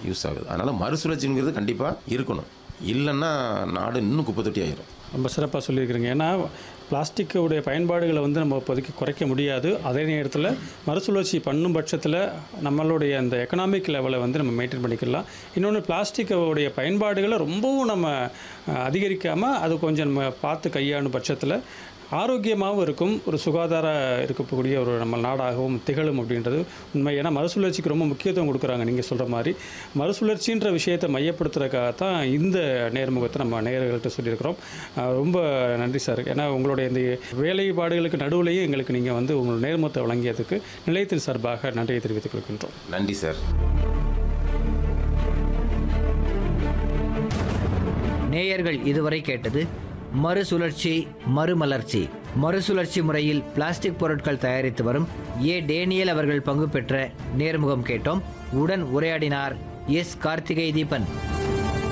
use ஆகுது அதனால் மறுசுழற்சிங்கிறது கண்டிப்பாக இருக்கணும் இல்லைன்னா நாடு இன்னும் குப்பை தொட்டி ஆயிரும் ரொம்ப சிறப்பாக சொல்லியிருக்கிறீங்க ஏன்னா பிளாஸ்டிக்குடைய பயன்பாடுகளை வந்து நம்ம இப்போதைக்கு குறைக்க முடியாது அதே நேரத்தில் மறுசுழற்சி பண்ணும் பட்சத்தில் நம்மளுடைய அந்த எக்கனாமிக் லெவலை வந்து நம்ம மெயின்டைன் பண்ணிக்கலாம் இன்னொன்று பிளாஸ்டிக்கோடைய பயன்பாடுகளை ரொம்பவும் நம்ம அதிகரிக்காமல் அது கொஞ்சம் நம்ம பார்த்து கையாளும் பட்சத்தில் ஆரோக்கியமாகவும் இருக்கும் ஒரு சுகாதார இருக்கக்கூடிய ஒரு நம்ம நாடாகவும் திகழும் அப்படின்றது உண்மை ஏன்னா மறுசுழற்சிக்கு ரொம்ப முக்கியத்துவம் கொடுக்குறாங்க நீங்கள் சொல்கிற மாதிரி மறுசுழற்சின்ற விஷயத்தை மையப்படுத்துறதுக்காக தான் இந்த நேர்முகத்தை நம்ம நேயர்கள்ட்ட சொல்லியிருக்கிறோம் அஹ் ரொம்ப நன்றி சார் ஏன்னா உங்களுடைய இந்த வேலைப்பாடுகளுக்கு நடுவுலையும் எங்களுக்கு நீங்கள் வந்து உங்கள் நேர்முகத்தை வழங்கியதுக்கு நிலையத்தின் சார்பாக நன்றியை தெரிவித்துக் கொள்கின்றோம் நன்றி சார் நேயர்கள் இதுவரை கேட்டது மறுசுழற்சி மறுமலர்ச்சி மறுசுழற்சி முறையில் பிளாஸ்டிக் பொருட்கள் தயாரித்து வரும் ஏ டேனியல் அவர்கள் பங்கு பெற்ற நேர்முகம் கேட்டோம் உடன் உரையாடினார் எஸ் கார்த்திகை தீபன்